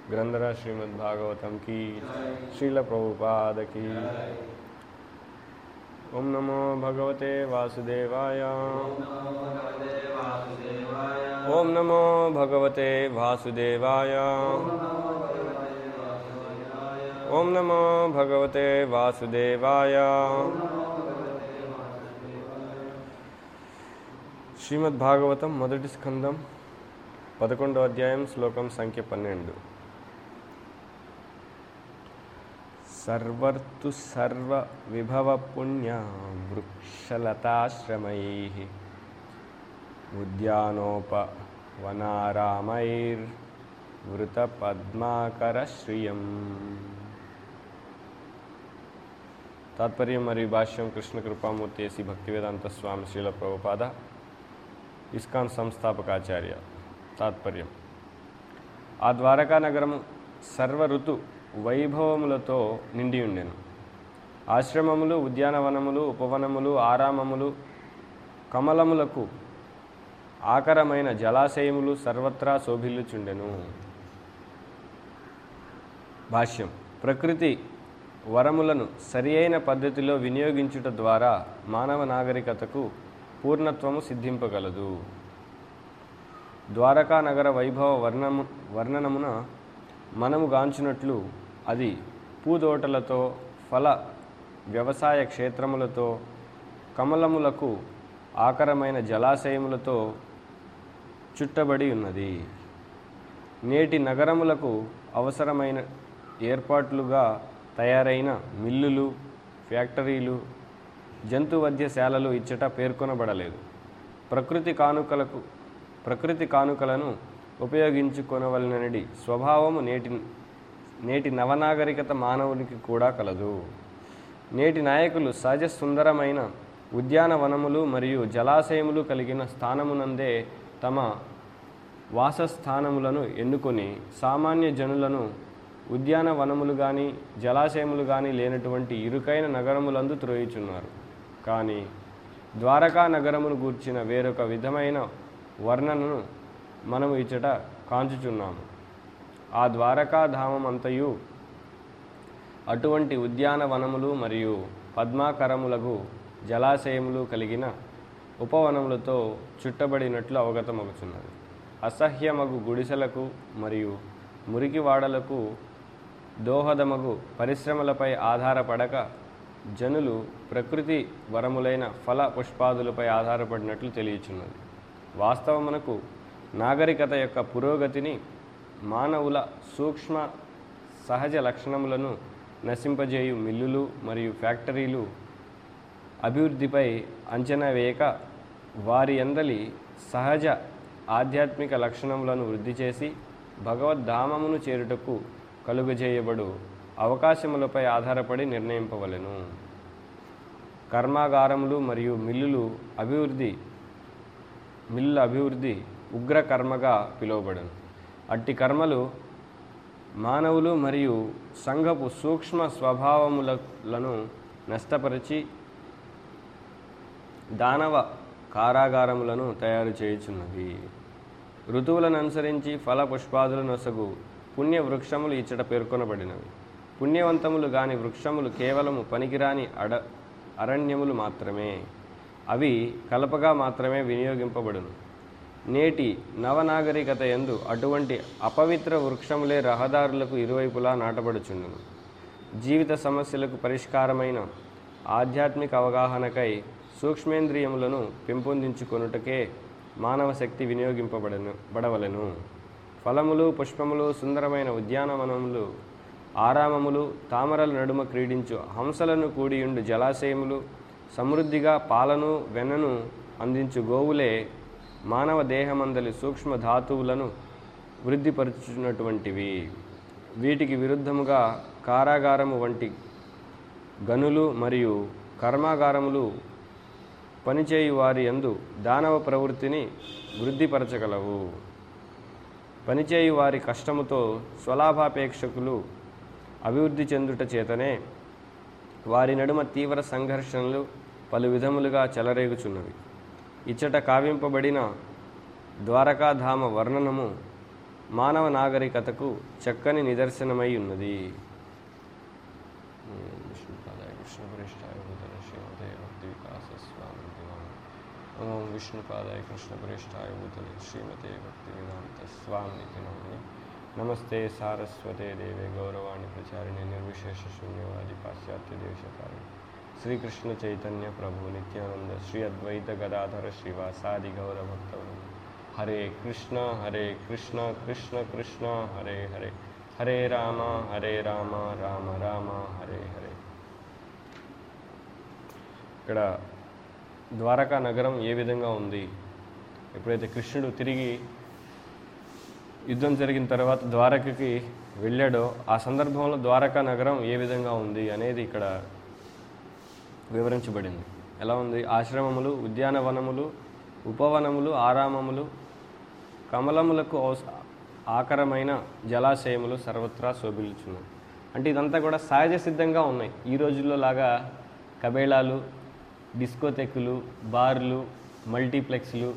ग्रंथरा श्रीमद् भागवतम की श्रील प्रभुपाद की ओम नमो भगवते वासुदेवाय ओम नमो भगवते वासुदेवाय ओम नमो भगवते वासुदेवाय శ్రీమద్ భాగవతం మొదటి స్కందం పదకొండో అధ్యాయం శ్లోకం సంఖ్య పన్నెండు సర్వర్తు సర్వ విభవ పుణ్య వృక్షలతాశ్రమై ఉద్యానోప వనారామైర్ వృత పద్మాకర శ్రియం తాత్పర్యం మరియు భాష్యం కృష్ణ కృపామూర్తి ఎసి భక్తివేదాంత స్వామి శ్రీల ప్రభుపాద ఇస్కాన్ సంస్థాపకాచార్య తాత్పర్యం ఆ ద్వారకా నగరము సర్వ ఋతు వైభవములతో నిండి ఉండెను ఆశ్రమములు ఉద్యానవనములు ఉపవనములు ఆరామములు కమలములకు ఆకరమైన జలాశయములు సర్వత్రా శోభిల్లుచుండెను భాష్యం ప్రకృతి వరములను సరియైన పద్ధతిలో వినియోగించుట ద్వారా మానవ నాగరికతకు పూర్ణత్వము సిద్ధింపగలదు ద్వారకా నగర వైభవ వర్ణము వర్ణనమున మనము గాంచినట్లు అది పూదోటలతో ఫల వ్యవసాయ క్షేత్రములతో కమలములకు ఆకరమైన జలాశయములతో చుట్టబడి ఉన్నది నేటి నగరములకు అవసరమైన ఏర్పాట్లుగా తయారైన మిల్లులు ఫ్యాక్టరీలు జంతువధ్యశాలలు ఇచ్చట పేర్కొనబడలేదు ప్రకృతి కానుకలకు ప్రకృతి కానుకలను ఉపయోగించుకొనవలనడి స్వభావము నేటి నేటి నవనాగరికత మానవునికి కూడా కలదు నేటి నాయకులు సహజ సుందరమైన ఉద్యానవనములు మరియు జలాశయములు కలిగిన స్థానమునందే తమ వాసస్థానములను ఎన్నుకొని సామాన్య జనులను ఉద్యానవనములు కానీ జలాశయములు కానీ లేనటువంటి ఇరుకైన నగరములందు త్రోయిచున్నారు కానీ ద్వారకా నగరమును గూర్చిన వేరొక విధమైన వర్ణనను మనము ఇచ్చట కాంచుచున్నాము ఆ ద్వారకా ధామం అంతయు అటువంటి ఉద్యానవనములు మరియు పద్మాకరములకు జలాశయములు కలిగిన ఉపవనములతో చుట్టబడినట్లు అవగతమగుచున్నది అసహ్యమగు గుడిసెలకు మరియు మురికివాడలకు దోహదమగు పరిశ్రమలపై ఆధారపడక జనులు ప్రకృతి వరములైన ఫల పుష్పాదులపై ఆధారపడినట్లు తెలియచున్నది వాస్తవమునకు నాగరికత యొక్క పురోగతిని మానవుల సూక్ష్మ సహజ లక్షణములను నశింపజేయు మిల్లులు మరియు ఫ్యాక్టరీలు అభివృద్ధిపై అంచనా వేయక వారి అందలి సహజ ఆధ్యాత్మిక లక్షణములను వృద్ధి చేసి భగవద్ధామమును చేరుటకు కలుగజేయబడు అవకాశములపై ఆధారపడి నిర్ణయింపవలెను కర్మాగారములు మరియు మిల్లులు అభివృద్ధి మిల్లుల అభివృద్ధి ఉగ్ర కర్మగా పిలువబడను అట్టి కర్మలు మానవులు మరియు సంఘపు సూక్ష్మ స్వభావములను నష్టపరిచి దానవ కారాగారములను తయారు చేయుచున్నవి ఋతువులను అనుసరించి ఫల పుష్పాదులు నొసగు పుణ్య వృక్షములు ఇచ్చట పేర్కొనబడినవి పుణ్యవంతములు గాని వృక్షములు కేవలము పనికిరాని అడ అరణ్యములు మాత్రమే అవి కలపగా మాత్రమే వినియోగింపబడును నేటి నవనాగరికత ఎందు అటువంటి అపవిత్ర వృక్షములే రహదారులకు ఇరువైపులా నాటబడుచుండును జీవిత సమస్యలకు పరిష్కారమైన ఆధ్యాత్మిక అవగాహనకై సూక్ష్మేంద్రియములను పెంపొందించుకొనుటకే మానవ శక్తి వినియోగింపబడను బడవలెను ఫలములు పుష్పములు సుందరమైన ఉద్యానవనములు ఆరామములు తామరల నడుమ క్రీడించు హంసలను కూడియుండు జలాశయములు సమృద్ధిగా పాలను వెన్నను అందించు గోవులే మానవ దేహమందలి సూక్ష్మ ధాతువులను వృద్ధిపరచున్నటువంటివి వీటికి విరుద్ధముగా కారాగారము వంటి గనులు మరియు కర్మాగారములు పనిచేయు వారి యందు దానవ ప్రవృత్తిని వృద్ధిపరచగలవు పనిచేయు వారి కష్టముతో స్వలాభాపేక్షకులు అభివృద్ధి చెందుట చేతనే వారి నడుమ తీవ్ర సంఘర్షణలు పలు విధములుగా చెలరేగుచున్నవి ఇచ్చట కావింపబడిన ద్వారకాధామ వర్ణనము మానవ నాగరికతకు చక్కని నిదర్శనమై ఉన్నది విష్ణుపాదాయ కృష్ణపురిష్టాయ భూతల శ్రీమతే భక్తి వికాస స్వామి ఓం విష్ణుపాదాయ కృష్ణపురిష్టాయ భూతలే శ్రీమతే భక్తి వేదాంత స్వామి నమని నమస్తే సారస్వతే దేవే గౌరవాణి ప్రచారిణి నిర్విశేష శూన్యవాది పాశ్చాత్య దేశకారిణి శ్రీకృష్ణ చైతన్య ప్రభు నిత్యానంద శ్రీ అద్వైత గదాధర శ్రీవాసాది గౌరభక్తవృంద హరే కృష్ణ హరే కృష్ణ కృష్ణ కృష్ణ హరే హరే హరే రామ హరే రామ రామ రామ హరే హరే ఇక్కడ ద్వారకా నగరం ఏ విధంగా ఉంది ఎప్పుడైతే కృష్ణుడు తిరిగి యుద్ధం జరిగిన తర్వాత ద్వారకకి వెళ్ళాడో ఆ సందర్భంలో ద్వారకా నగరం ఏ విధంగా ఉంది అనేది ఇక్కడ వివరించబడింది ఎలా ఉంది ఆశ్రమములు ఉద్యానవనములు ఉపవనములు ఆరామములు కమలములకు ఔష- ఆకరమైన జలాశయములు సర్వత్రా శోభిల్చున్నాయి అంటే ఇదంతా కూడా సహజ సిద్ధంగా ఉన్నాయి ఈ రోజుల్లో లాగా కబేళాలు డిస్కోటెక్కులు బార్లు మల్టీప్లెక్స్లు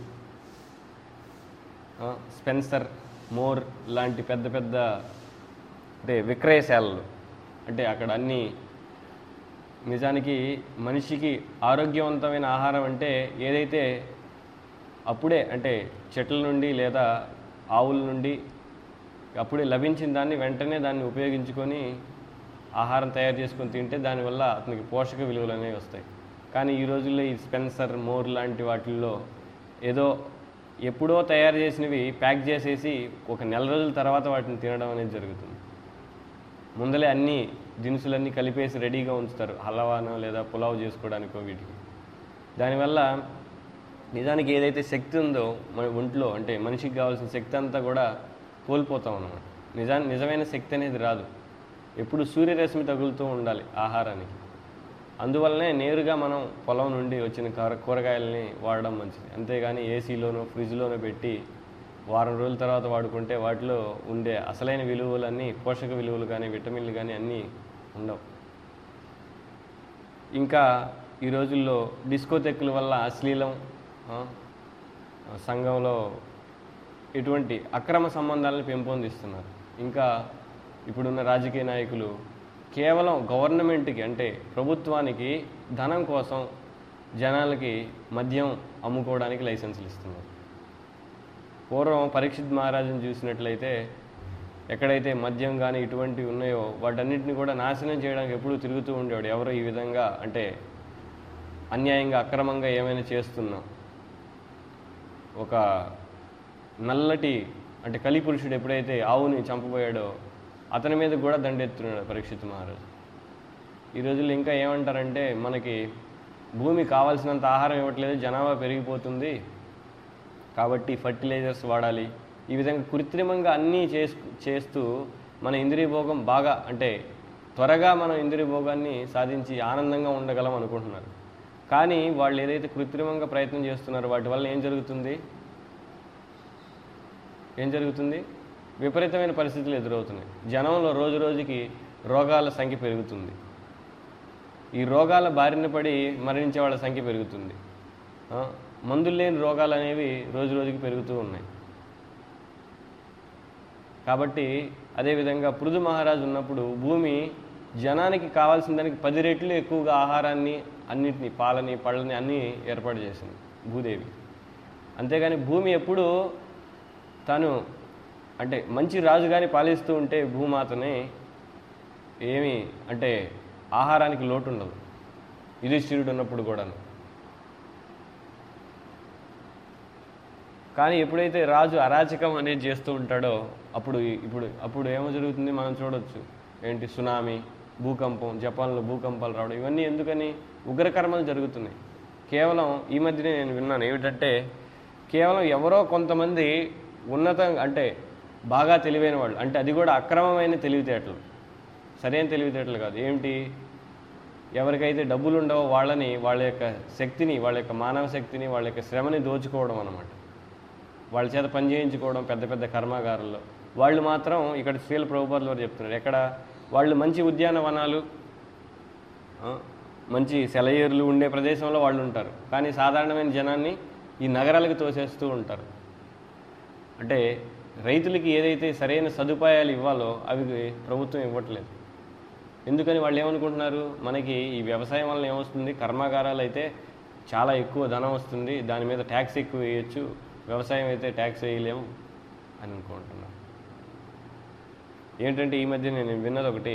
ఆ, స్పెన్సర్ మోర్ లాంటి పెద్ద పెద్ద అంటే విక్రయశాలలు అంటే అక్కడ అన్నీ నిజానికి మనిషికి ఆరోగ్యవంతమైన ఆహారం అంటే ఏదైతే అప్పుడే అంటే చెట్ల నుండి లేదా ఆవుల నుండి అప్పుడే లభించిన దాన్ని వెంటనే దాన్ని ఉపయోగించుకొని ఆహారం తయారు చేసుకొని తింటే దానివల్ల అతనికి పోషక విలువలు అనేవి వస్తాయి కానీ ఈ రోజుల్లో ఈ స్పెన్సర్ మోర్ లాంటి వాటిల్లో ఏదో ఎప్పుడో తయారు చేసినవి ప్యాక్ చేసేసి ఒక నెల రోజుల తర్వాత వాటిని తినడం అనేది జరుగుతుంది ముందలే అన్ని దినుసులన్నీ కలిపేసి రెడీగా ఉంచుతారు హల్వానో లేదా పులావ్ చేసుకోవడానికో వీటికి దానివల్ల నిజానికి ఏదైతే శక్తి ఉందో మన ఒంట్లో అంటే మనిషికి కావాల్సిన శక్తి అంతా కూడా కోల్పోతాం అన్నమాట నిజాన్ని నిజమైన శక్తి అనేది రాదు ఎప్పుడు సూర్యరశ్మి తగులుతూ ఉండాలి ఆహారానికి అందువల్లనే నేరుగా మనం పొలం నుండి వచ్చిన కూర కూరగాయలని వాడడం మంచిది అంతేగాని ఏసీలోనో ఫ్రిడ్జ్లోనో పెట్టి వారం రోజుల తర్వాత వాడుకుంటే వాటిలో ఉండే అసలైన విలువలన్నీ పోషక విలువలు కానీ విటమిన్లు కానీ అన్నీ ఉండవు ఇంకా ఈ రోజుల్లో డిస్కోతెక్కుల వల్ల అశ్లీలం ఆ, సంఘంలో ఇటువంటి అక్రమ సంబంధాలను పెంపొందిస్తున్నారు ఇంకా ఇప్పుడున్న రాజకీయ నాయకులు కేవలం గవర్నమెంట్కి అంటే ప్రభుత్వానికి ధనం కోసం జనాలకి మద్యం అమ్ముకోవడానికి లైసెన్సులు ఇస్తున్నారు పూర్వం పరీక్షిత్ మహారాజుని చూసినట్లయితే ఎక్కడైతే మద్యం కానీ ఇటువంటివి ఉన్నాయో వాటన్నిటిని కూడా నాశనం చేయడానికి ఎప్పుడూ తిరుగుతూ ఉండేవాడు ఎవరో ఈ విధంగా అంటే అన్యాయంగా అక్రమంగా ఏమైనా చేస్తున్నా ఒక నల్లటి అంటే కలిపురుషుడు ఎప్పుడైతే ఆవుని చంపబోయాడో అతని మీద కూడా దండెత్తున్నాడు పరీక్షిత్ మహారాజు ఈ రోజుల్లో ఇంకా ఏమంటారంటే మనకి భూమి కావాల్సినంత ఆహారం ఇవ్వట్లేదు జనాభా పెరిగిపోతుంది కాబట్టి ఫర్టిలైజర్స్ వాడాలి ఈ విధంగా కృత్రిమంగా అన్నీ చేసు చేస్తూ మన ఇంద్రియ భోగం బాగా అంటే త్వరగా మనం ఇంద్రియ భోగాన్ని సాధించి ఆనందంగా ఉండగలం అనుకుంటున్నారు కానీ వాళ్ళు ఏదైతే కృత్రిమంగా ప్రయత్నం చేస్తున్నారో వాటి వల్ల ఏం జరుగుతుంది ఏం జరుగుతుంది విపరీతమైన పరిస్థితులు ఎదురవుతున్నాయి జనంలో రోజు రోజుకి రోగాల సంఖ్య పెరుగుతుంది ఈ రోగాల బారిన పడి మరణించే వాళ్ళ సంఖ్య పెరుగుతుంది ఆ, మందులు లేని రోగాలు అనేవి రోజు రోజుకి పెరుగుతూ ఉన్నాయి కాబట్టి అదేవిధంగా పృథు మహారాజు ఉన్నప్పుడు భూమి జనానికి కావాల్సిన దానికి పది రెట్లు ఎక్కువగా ఆహారాన్ని అన్నిటిని పాలని పళ్ళని అన్నీ ఏర్పాటు చేసింది భూదేవి అంతేగాని భూమి ఎప్పుడు తను అంటే మంచి రాజుగాని పాలిస్తూ ఉంటే భూమాతని ఏమి అంటే ఆహారానికి లోటు ఉండదు యుధిష్ఠిరుడు ఉన్నప్పుడు కూడాను కానీ ఎప్పుడైతే రాజు అరాచకం అనేది చేస్తూ ఉంటాడో అప్పుడు ఇప్పుడు అప్పుడు ఏమో జరుగుతుంది మనం చూడొచ్చు ఏంటి సునామీ భూకంపం జపాన్లో భూకంపాలు రావడం ఇవన్నీ ఎందుకని ఉగ్రకర్మలు జరుగుతున్నాయి కేవలం ఈ మధ్యనే నేను విన్నాను ఏమిటంటే కేవలం ఎవరో కొంతమంది ఉన్నత అంటే బాగా తెలివైన వాళ్ళు అంటే అది కూడా అక్రమమైన తెలివితేటలు సరైన తెలివితేటలు కాదు ఏమిటి ఎవరికైతే డబ్బులు ఉండవో వాళ్ళని వాళ్ళ యొక్క శక్తిని వాళ్ళ యొక్క మానవ శక్తిని వాళ్ళ యొక్క శ్రమని దోచుకోవడం అన్నమాట వాళ్ళ చేత పని చేయించుకోవడం పెద్ద పెద్ద కర్మాగారాల్లో వాళ్ళు మాత్రం ఇక్కడ శ్రీల ప్రభుపాదులు వారు చెప్తున్నారు ఎక్కడ వాళ్ళు మంచి ఉద్యానవనాలు ఆ, మంచి సెలయేర్లు ఉండే ప్రదేశంలో వాళ్ళు ఉంటారు కానీ సాధారణమైన జనాన్ని ఈ నగరాలకు తోసేస్తూ ఉంటారు అంటే రైతులకి ఏదైతే సరైన సదుపాయాలు ఇవ్వాలో అవి ప్రభుత్వం ఇవ్వట్లేదు ఎందుకని వాళ్ళు ఏమనుకుంటున్నారు మనకి ఈ వ్యవసాయం వల్ల ఏమొస్తుంది కర్మాగారాలు అయితే చాలా ఎక్కువ ధనం వస్తుంది దాని మీద ట్యాక్స్ ఎక్కువ వేయచ్చు వ్యవసాయం అయితే ట్యాక్స్ వేయలేము అని అనుకుంటున్నారు ఏంటంటే ఈ మధ్య నేను విన్నది ఒకటి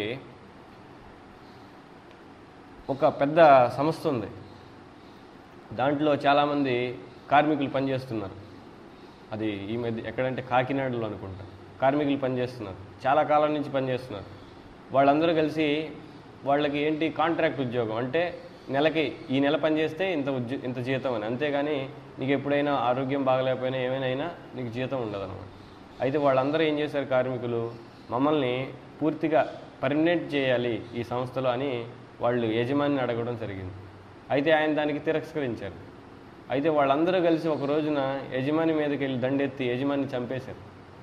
ఒక పెద్ద సంస్థ ఉంది దాంట్లో చాలామంది కార్మికులు పనిచేస్తున్నారు అది ఈ మధ్య ఎక్కడంటే కాకినాడలో అనుకుంటా కార్మికులు పనిచేస్తున్నారు చాలా కాలం నుంచి పనిచేస్తున్నారు వాళ్ళందరూ కలిసి వాళ్ళకి ఏంటి కాంట్రాక్ట్ ఉద్యోగం అంటే నెలకి ఈ నెల పనిచేస్తే ఇంత ఉద్యో ఇంత జీతం అని అంతేగాని నీకు ఎప్పుడైనా ఆరోగ్యం బాగలేకపోయినా ఏమైనా అయినా నీకు జీతం ఉండదు అనమాట అయితే వాళ్ళందరూ ఏం చేశారు కార్మికులు మమ్మల్ని పూర్తిగా పర్మనెంట్ చేయాలి ఈ సంస్థలో అని వాళ్ళు యజమానిని అడగడం జరిగింది అయితే ఆయన దానికి తిరస్కరించారు అయితే వాళ్ళందరూ కలిసి ఒక రోజున యజమాని మీదకి వెళ్ళి దండెత్తి యజమాని చంపేశారు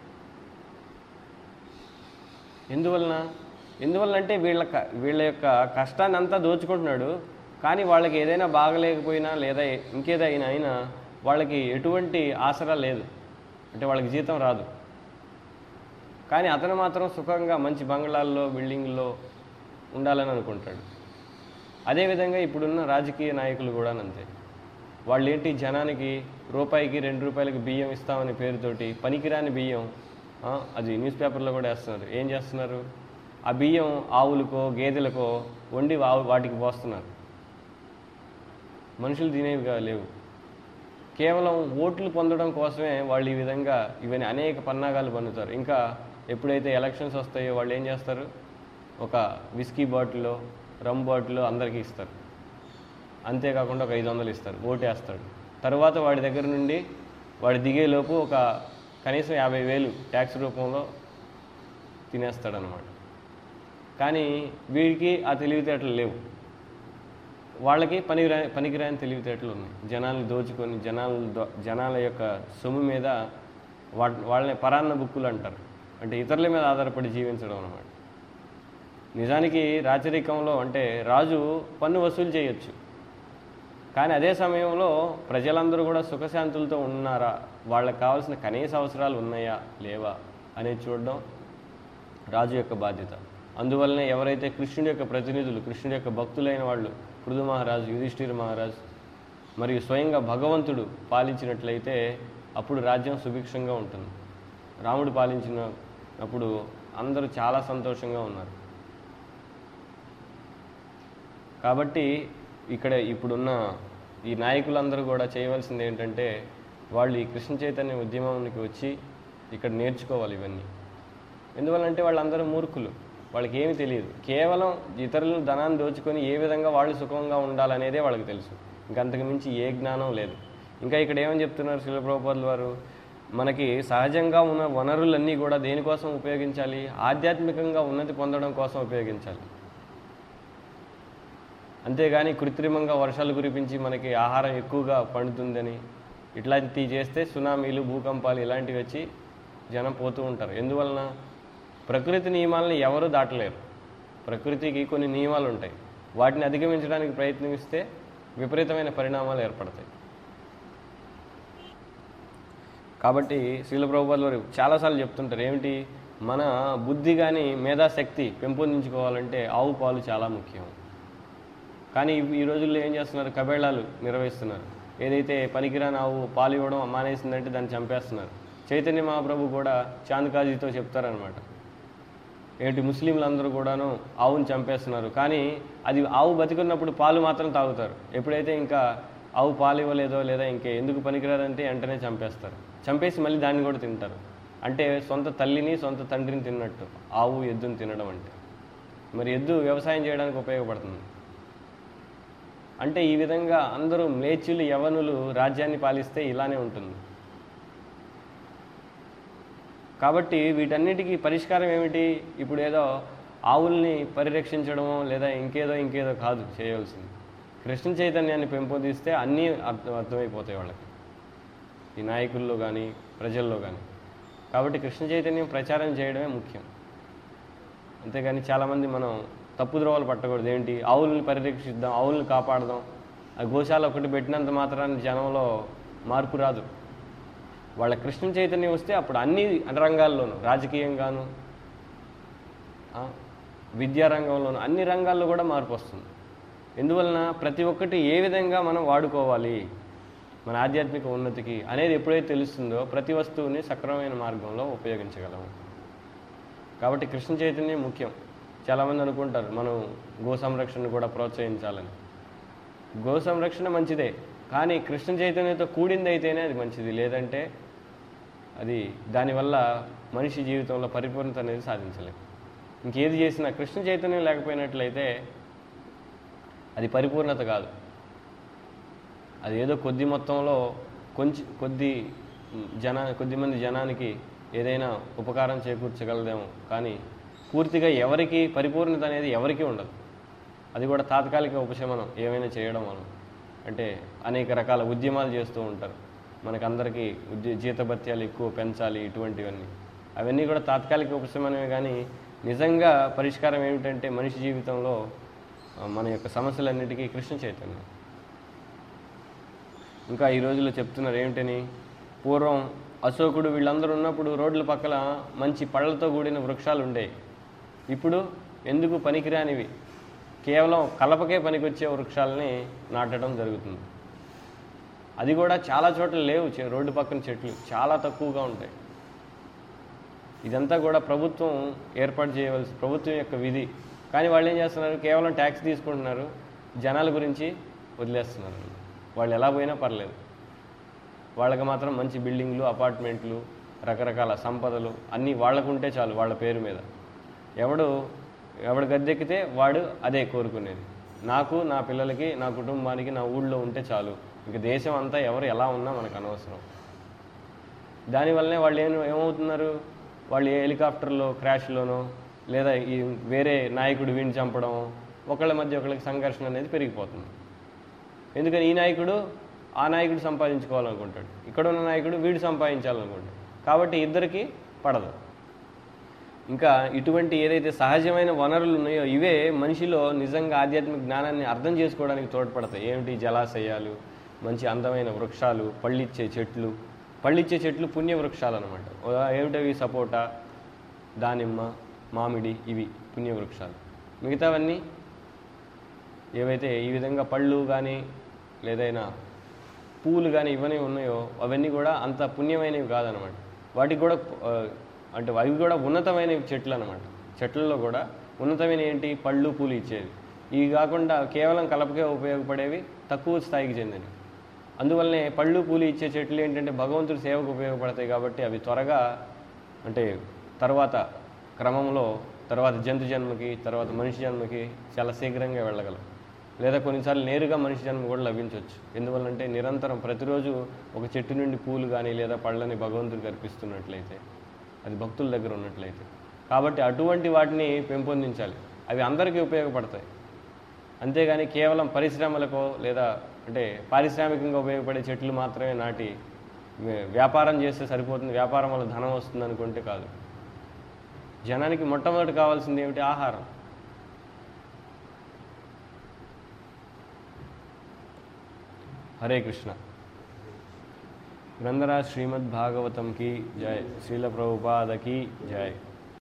ఎందువలన ఎందువలన అంటే వీళ్ళ క- వీళ్ళ యొక్క కష్టాన్ని అంతా దోచుకుంటున్నాడు కానీ వాళ్ళకి ఏదైనా బాగలేకపోయినా లేదా ఇంకేదైనా అయినా వాళ్ళకి ఎటువంటి ఆసరా లేదు అంటే వాళ్ళకి జీతం రాదు కానీ అతను మాత్రం సుఖంగా మంచి బంగ్లాల్లో బిల్డింగ్లో ఉండాలని అనుకుంటాడు అదేవిధంగా ఇప్పుడున్న రాజకీయ నాయకులు కూడా అంతే వాళ్ళు ఏంటి జనానికి రూపాయికి రెండు రూపాయలకి బియ్యం ఇస్తామనే పేరుతోటి పనికిరాని బియ్యం ఆ, అది న్యూస్ పేపర్లో కూడా వేస్తున్నారు ఏం చేస్తున్నారు ఆ బియ్యం ఆవులకో గేదెలకో వండి వా- వాటికి పోస్తున్నారు మనుషులు తినేవిగా లేవు కేవలం ఓట్లు పొందడం కోసమే వాళ్ళు ఈ విధంగా ఇవన్నీ అనేక పన్నాగాలు పన్నుతారు ఇంకా ఎప్పుడైతే ఎలక్షన్స్ వస్తాయో వాళ్ళు ఏం చేస్తారు ఒక విస్కీ బాటిల్లో రమ్ బాటిల్లో అందరికీ ఇస్తారు అంతేకాకుండా ఒక ఐదు వందలు ఇస్తారు ఓటేస్తాడు తర్వాత వాడి దగ్గర నుండి వాడి దిగేలోపు ఒక కనీసం యాభై వేలు ట్యాక్స్ రూపంలో తినేస్తాడనమాట కానీ వీడికి ఆ తెలివితేటలు లేవు వాళ్ళకి పనికిరా పనికిరాని తెలివితేటలు ఉన్నాయి జనాల్ని దోచుకొని జనాల దో- జనాల యొక్క సొమ్ము మీద వా వాళ్ళని పరాన్న బుక్కులు అంటారు అంటే ఇతరుల మీద ఆధారపడి జీవించడం అన్నమాట నిజానికి రాచరికంలో అంటే రాజు పన్ను వసూలు చేయొచ్చు కానీ అదే సమయంలో ప్రజలందరూ కూడా సుఖశాంతులతో ఉన్నారా వాళ్ళకి కావాల్సిన కనీస అవసరాలు ఉన్నాయా లేవా అనేది చూడడం రాజు యొక్క బాధ్యత అందువల్లనే ఎవరైతే కృష్ణుడి యొక్క ప్రతినిధులు కృష్ణుడి యొక్క భక్తులైన వాళ్ళు పృథు మహారాజు యుధిష్ఠిర మహారాజు మరియు స్వయంగా భగవంతుడు పాలించినట్లయితే అప్పుడు రాజ్యం సుభిక్షంగా ఉంటుంది రాముడు పాలించిన అప్పుడు అందరూ చాలా సంతోషంగా ఉన్నారు కాబట్టి ఇక్కడ ఇప్పుడున్న ఈ నాయకులందరూ కూడా చేయవలసింది ఏంటంటే వాళ్ళు ఈ కృష్ణ చైతన్య ఉద్యమానికి వచ్చి ఇక్కడ నేర్చుకోవాలి ఇవన్నీ ఎందువల్లంటే వాళ్ళందరూ మూర్ఖులు వాళ్ళకి ఏమీ తెలియదు కేవలం ఇతరులను ధనాన్ని దోచుకొని ఏ విధంగా వాళ్ళు సుఖంగా ఉండాలనేదే వాళ్ళకి తెలుసు ఇంకంతకు మించి ఏ జ్ఞానం లేదు ఇంకా ఇక్కడ ఏమని చెప్తున్నారు శిలప్రభుపాదుల వారు మనకి సహజంగా ఉన్న వనరులన్నీ కూడా దేనికోసం ఉపయోగించాలి ఆధ్యాత్మికంగా ఉన్నతి పొందడం కోసం ఉపయోగించాలి అంతేగాని కృత్రిమంగా వర్షాలు కురిపించి మనకి ఆహారం ఎక్కువగా పండుతుందని ఇట్లాంటివి చేస్తే సునామీలు భూకంపాలు ఇలాంటివి వచ్చి జనం పోతూ ఉంటారు ఎందువలన ప్రకృతి నియమాలను ఎవరు దాటలేరు ప్రకృతికి కొన్ని నియమాలు ఉంటాయి వాటిని అధిగమించడానికి ప్రయత్నిస్తే విపరీతమైన పరిణామాలు ఏర్పడతాయి కాబట్టి శీల ప్రభుపాదులు వారు చాలాసార్లు చెప్తుంటారు ఏమిటి మన బుద్ధి కానీ మేధాశక్తి పెంపొందించుకోవాలంటే ఆవు పాలు చాలా ముఖ్యం కానీ ఈ- ఈ రోజుల్లో ఏం చేస్తున్నారు కబేళాలు నిర్వహిస్తున్నారు ఏదైతే పనికిరాని ఆవు పాలు ఇవ్వడం మానేసిందంటే దాన్ని చంపేస్తున్నారు చైతన్య మహాప్రభు కూడా చాంద్ చెప్తారనమాట ఏంటి ముస్లింలు అందరూ కూడాను ఆవుని చంపేస్తున్నారు కానీ అది ఆవు బతికున్నప్పుడు పాలు మాత్రం తాగుతారు ఎప్పుడైతే ఇంకా ఆవు పాలు ఇవ్వలేదో లేదా ఇంకే ఎందుకు పనికిరాదంటే వెంటనే చంపేస్తారు చంపేసి మళ్ళీ దాన్ని కూడా తింటారు అంటే సొంత తల్లిని సొంత తండ్రిని తిన్నట్టు ఆవు ఎద్దుని తినడం అంటే మరి ఎద్దు వ్యవసాయం చేయడానికి ఉపయోగపడుతుంది అంటే ఈ విధంగా అందరూ మ్లేచ్చులు యవనులు రాజ్యాన్ని పాలిస్తే ఇలానే ఉంటుంది కాబట్టి వీటన్నిటికీ పరిష్కారం ఏమిటి ఇప్పుడు ఏదో ఆవుల్ని పరిరక్షించడమో లేదా ఇంకేదో ఇంకేదో కాదు చేయవలసింది కృష్ణ చైతన్యాన్ని పెంపొందిస్తే అన్నీ అర్థం అర్థమైపోతాయి వాళ్ళకి ఈ నాయకుల్లో కానీ ప్రజల్లో కానీ కాబట్టి కృష్ణ చైతన్యం ప్రచారం చేయడమే ముఖ్యం అంతేగాని చాలామంది మనం తప్పు ద్రోవలు పట్టకూడదు ఏంటి ఆవుల్ని పరిరక్షిద్దాం ఆవుల్ని కాపాడదాం ఆ గోశాల ఒకటి పెట్టినంత మాత్రాన్ని జనంలో మార్పు రాదు వాళ్ళ కృష్ణ చైతన్యం వస్తే అప్పుడు అన్ని రంగాల్లోనూ రాజకీయంగాను ఆ, విద్యారంగంలోనూ అన్ని రంగాల్లో కూడా మార్పు వస్తుంది ఎందువలన ప్రతి ఒక్కటి ఏ విధంగా మనం వాడుకోవాలి మన ఆధ్యాత్మిక ఉన్నతికి అనేది ఎప్పుడైతే తెలుస్తుందో ప్రతి వస్తువుని సక్రమమైన మార్గంలో ఉపయోగించగలము కాబట్టి కృష్ణ చైతన్యం ముఖ్యం చాలామంది అనుకుంటారు మనం గో సంరక్షణ కూడా ప్రోత్సహించాలని గో సంరక్షణ మంచిదే కానీ కృష్ణ చైతన్యంతో కూడింది అయితేనే అది మంచిది లేదంటే అది దానివల్ల మనిషి జీవితంలో పరిపూర్ణత అనేది సాధించలేం ఇంకేది చేసినా కృష్ణ చైతన్యం లేకపోయినట్లయితే అది పరిపూర్ణత కాదు అది ఏదో కొద్ది మొత్తంలో కొంచెం కొద్ది జన కొద్ది మంది జనానికి ఏదైనా ఉపకారం చేకూర్చగలదేమో కానీ పూర్తిగా ఎవరికి పరిపూర్ణత అనేది ఎవరికీ ఉండదు అది కూడా తాత్కాలిక ఉపశమనం ఏమైనా చేయడం వలన అంటే అనేక రకాల ఉద్యమాలు చేస్తూ ఉంటారు మనకందరికీ ఉద్య జీతభత్యాలు ఎక్కువ పెంచాలి ఇటువంటివన్నీ అవన్నీ కూడా తాత్కాలిక ఉపశమనమే కానీ నిజంగా పరిష్కారం ఏమిటంటే మనిషి జీవితంలో ఆ, మన యొక్క సమస్యలన్నిటికీ కృష్ణ చైతన్యం ఇంకా ఈ రోజుల్లో చెప్తున్నారు ఏమిటని పూర్వం అశోకుడు వీళ్ళందరూ ఉన్నప్పుడు రోడ్ల పక్కల మంచి పళ్ళతో కూడిన వృక్షాలు ఉండేవి ఇప్పుడు ఎందుకు పనికిరానివి కేవలం కలపకే పనికొచ్చే వృక్షాలని నాటడం జరుగుతుంది అది కూడా చాలా చోట్ల లేవు చె- రోడ్డు పక్కన చెట్లు చాలా తక్కువగా ఉంటాయి ఇదంతా కూడా ప్రభుత్వం ఏర్పాటు చేయవలసి ప్రభుత్వం యొక్క విధి కానీ వాళ్ళు ఏం చేస్తున్నారు కేవలం ట్యాక్స్ తీసుకుంటున్నారు జనాల గురించి వదిలేస్తున్నారు వాళ్ళు ఎలా పోయినా పర్లేదు వాళ్ళకి మాత్రం మంచి బిల్డింగ్లు అపార్ట్మెంట్లు రకరకాల సంపదలు అన్నీ వాళ్ళకుంటే చాలు వాళ్ళ పేరు మీద ఎవడు ఎవడు గద్దెక్కితే వాడు అదే కోరుకునేది నాకు నా పిల్లలకి నా కుటుంబానికి నా ఊళ్ళో ఉంటే చాలు ఇంక దేశం అంతా ఎవరు ఎలా ఉన్నా మనకు అనవసరం దానివల్లనే వాళ్ళు ఏం ఏమవుతున్నారు వాళ్ళు ఏ హెలికాప్టర్లో క్రాష్లోనో లేదా ఈ వేరే నాయకుడు వీడిని చంపడం ఒకళ్ళ మధ్య ఒకళ్ళకి సంఘర్షణ అనేది పెరిగిపోతుంది ఎందుకని ఈ నాయకుడు ఆ నాయకుడు సంపాదించుకోవాలనుకుంటాడు ఇక్కడ ఉన్న నాయకుడు వీడు సంపాదించాలనుకుంటాడు కాబట్టి ఇద్దరికి పడదు ఇంకా ఇటువంటి ఏదైతే సహజమైన వనరులు ఉన్నాయో ఇవే మనిషిలో నిజంగా ఆధ్యాత్మిక జ్ఞానాన్ని అర్థం చేసుకోవడానికి తోడ్పడతాయి ఏమిటి జలాశయాలు మంచి అందమైన వృక్షాలు పళ్ళిచ్చే చెట్లు పళ్ళిచ్చే చెట్లు పుణ్య వృక్షాలు అనమాట ఏమిటవి సపోటా దానిమ్మ మామిడి ఇవి పుణ్య వృక్షాలు మిగతావన్నీ ఏవైతే ఈ విధంగా పళ్ళు కానీ లేదైనా పువ్వులు కానీ ఇవన్నీ ఉన్నాయో అవన్నీ కూడా అంత పుణ్యమైనవి కాదనమాట వాటికి కూడా ఆ, అంటే అవి కూడా ఉన్నతమైన చెట్లు అనమాట చెట్లలో కూడా ఉన్నతమైన ఏంటి పళ్ళు పూలు ఇచ్చేది ఇవి కాకుండా కేవలం కలపకే ఉపయోగపడేవి తక్కువ స్థాయికి చెందినవి అందువల్లనే పళ్ళు పూలు ఇచ్చే చెట్లు ఏంటంటే భగవంతుడి సేవకు ఉపయోగపడతాయి కాబట్టి అవి త్వరగా అంటే తర్వాత క్రమంలో తర్వాత జంతు జన్మకి తర్వాత మనిషి జన్మకి చాలా శీఘ్రంగా వెళ్ళగలం లేదా కొన్నిసార్లు నేరుగా మనిషి జన్మ కూడా లభించవచ్చు ఎందువల్లంటే నిరంతరం ప్రతిరోజు ఒక చెట్టు నుండి పూలు కానీ లేదా పళ్ళని భగవంతుడికి అర్పిస్తున్నట్లయితే అది భక్తుల దగ్గర ఉన్నట్లయితే కాబట్టి అటువంటి వాటిని పెంపొందించాలి అవి అందరికీ ఉపయోగపడతాయి అంతేగాని కేవలం పరిశ్రమలకో లేదా అంటే పారిశ్రామికంగా ఉపయోగపడే చెట్లు మాత్రమే నాటి వ్య- వ్యాపారం చేస్తే సరిపోతుంది వ్యాపారం వల్ల ధనం వస్తుంది అనుకుంటే కాదు జనానికి మొట్టమొదటి కావాల్సింది ఏమిటి ఆహారం హరే కృష్ణ గ్రంథరాజ్ శ్రీమద్ భాగవతం కి జయ శ్రీల ప్రభుపాద కి జయ